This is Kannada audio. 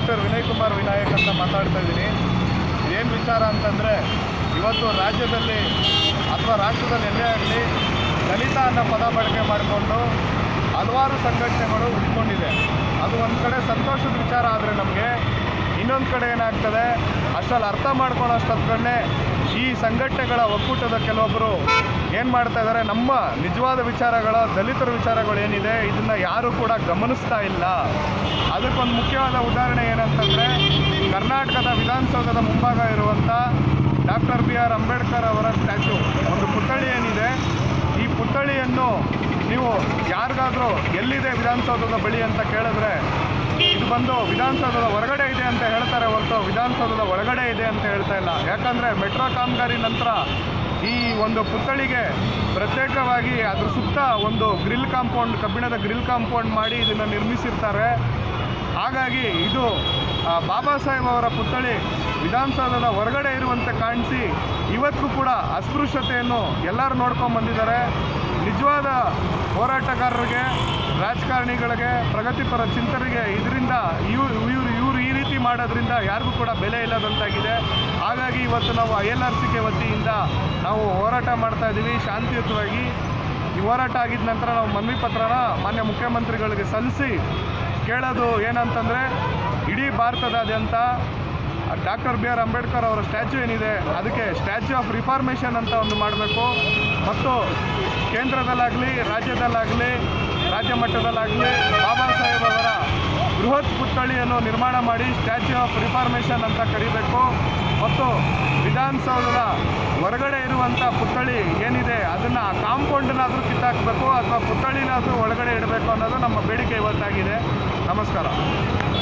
ಡಾಕ್ಟರ್ ವಿನಯ್ ಕುಮಾರ್ ವಿನಾಯಕ್ ಅಂತ ಮಾತಾಡ್ತಾ ಇದ್ದೀನಿ ಏನು ವಿಚಾರ ಅಂತಂದರೆ ಇವತ್ತು ರಾಜ್ಯದಲ್ಲಿ ಅಥವಾ ರಾಷ್ಟ್ರದಲ್ಲಿ ಎಲ್ಲೇ ಆಗಲಿ ದಲಿತ ಅನ್ನೋ ಪದ ಬಳಕೆ ಮಾಡಿಕೊಂಡು ಹಲವಾರು ಸಂಘಟನೆಗಳು ಉಟ್ಕೊಂಡಿದೆ ಅದು ಒಂದು ಕಡೆ ಸಂತೋಷದ ವಿಚಾರ ಆದರೆ ನಮಗೆ ಇನ್ನೊಂದು ಕಡೆ ಏನಾಗ್ತದೆ ಅಷ್ಟರಲ್ಲಿ ಅರ್ಥ ಮಾಡ್ಕೊಳ್ಳೋ ಅಷ್ಟೊತ್ತನ್ನೇ ಈ ಸಂಘಟನೆಗಳ ಒಕ್ಕೂಟದ ಕೆಲವೊಬ್ಬರು ಏನು ಮಾಡ್ತಾ ಇದ್ದಾರೆ ನಮ್ಮ ನಿಜವಾದ ವಿಚಾರಗಳ ದಲಿತರ ವಿಚಾರಗಳು ಏನಿದೆ ಇದನ್ನು ಯಾರೂ ಕೂಡ ಗಮನಿಸ್ತಾ ಇಲ್ಲ ಅದಕ್ಕೊಂದು ಮುಖ್ಯವಾದ ಉದಾಹರಣೆ ಏನಂತಂದರೆ ಕರ್ನಾಟಕದ ವಿಧಾನಸೌಧದ ಮುಂಭಾಗ ಇರುವಂಥ ಡಾಕ್ಟರ್ ಬಿ ಆರ್ ಅಂಬೇಡ್ಕರ್ ಅವರ ಸ್ಟ್ಯಾಚು ಒಂದು ಪುತ್ಥಳಿ ಏನಿದೆ ಈ ಪುತ್ಥಳಿಯನ್ನು ನೀವು ಯಾರಿಗಾದರೂ ಎಲ್ಲಿದೆ ವಿಧಾನಸೌಧದ ಬಳಿ ಅಂತ ಕೇಳಿದ್ರೆ ಇದು ಬಂದು ವಿಧಾನಸೌಧದ ಹೊರಗಡೆ ಇದೆ ಅಂತ ಹೇಳ್ತಾರೆ ಹೊರತು ವಿಧಾನಸೌಧದ ಒಳಗಡೆ ಇದೆ ಅಂತ ಹೇಳ್ತಾ ಇಲ್ಲ ಯಾಕಂದರೆ ಮೆಟ್ರೋ ಕಾಮಗಾರಿ ನಂತರ ಈ ಒಂದು ಪುತ್ಥಳಿಗೆ ಪ್ರತ್ಯೇಕವಾಗಿ ಅದ್ರ ಸುತ್ತ ಒಂದು ಗ್ರಿಲ್ ಕಾಂಪೌಂಡ್ ಕಬ್ಬಿಣದ ಗ್ರಿಲ್ ಕಾಂಪೌಂಡ್ ಮಾಡಿ ಇದನ್ನು ನಿರ್ಮಿಸಿರ್ತಾರೆ ಹಾಗಾಗಿ ಇದು ಆ, ಬಾಬಾ ಸಾಹೇಬ್ ಅವರ ಪುತ್ಥಳಿ ವಿಧಾನಸೌಧದ ಹೊರಗಡೆ ಇರುವಂತೆ ಕಾಣಿಸಿ ಇವತ್ತು ಕೂಡ ಅಸ್ಪೃಶ್ಯತೆಯನ್ನು ಎಲ್ಲರೂ ನೋಡ್ಕೊಂಡು ಬಂದಿದ್ದಾರೆ ನಿಜವಾದ ಹೋರಾಟಗಾರರಿಗೆ ರಾಜಕಾರಣಿಗಳಿಗೆ ಪ್ರಗತಿಪರ ಚಿಂತನೆಗೆ ಇದರಿಂದ ಇವ್ರು ಇವರು ಇವರು ಈ ರೀತಿ ಮಾಡೋದ್ರಿಂದ ಯಾರಿಗೂ ಕೂಡ ಬೆಲೆ ಇಲ್ಲದಂತಾಗಿದೆ ಹಾಗಾಗಿ ಇವತ್ತು ನಾವು I L R C K ವತಿಯಿಂದ ನಾವು ಹೋರಾಟ ಮಾಡ್ತಾ ಇದ್ದೀವಿ ಶಾಂತಿಯುತವಾಗಿ ಈ ಹೋರಾಟ ಆಗಿದ ನಂತರ ನಾವು ಮನವಿ ಪತ್ರನ ಮಾನ್ಯ ಮುಖ್ಯಮಂತ್ರಿಗಳಿಗೆ ಸಲ್ಲಿಸಿ ಕೇಳೋದು ಏನಂತಂದರೆ ಇಡೀ ಭಾರತದಾದ್ಯಂತ ಡಾಕ್ಟರ್ ಬಿ ಆರ್ ಅಂಬೇಡ್ಕರ್ ಅವರ ಸ್ಟ್ಯಾಚ್ಯೂ ಏನಿದೆ ಅದಕ್ಕೆ ಸ್ಟ್ಯಾಚ್ಯೂ ಆಫ್ ರಿಫಾರ್ಮೇಷನ್ ಅಂತ ಒಂದು ಮಾಡಬೇಕು ಮತ್ತು ಕೇಂದ್ರದಲ್ಲಾಗಲಿ ರಾಜ್ಯದಲ್ಲಾಗಲಿ ರಾಜ್ಯ ಮಟ್ಟದಲ್ಲಾಗಲಿ ಬಾಬಾ ಸಾಹೇಬ್ ಅವರ ಬೃಹತ್ ಪುತ್ಥಳಿಯನ್ನು ನಿರ್ಮಾಣ ಮಾಡಿ ಸ್ಟ್ಯಾಚ್ಯೂ ಆಫ್ ರಿಫಾರ್ಮೇಷನ್ ಅಂತ ಕರಿಬೇಕು ಮತ್ತು ವಿಧಾನಸೌಧದ ಹೊರಗಡೆ ಇರುವಂಥ ಪುತ್ಥಳಿ ಏನಿದೆ ಅದನ್ನು ಕಾಂಪೌಂಡನ್ನಾದರೂ ಕಿತ್ತಾಕಬೇಕು ಅಥವಾ ಪುತ್ಥಳಿನಾದರೂ ಒಳಗಡೆ ಇಡಬೇಕು ಅನ್ನೋದು ನಮ್ಮ ಬೇಡಿಕೆ ಇವತ್ತಾಗಿದೆ ನಮಸ್ಕಾರ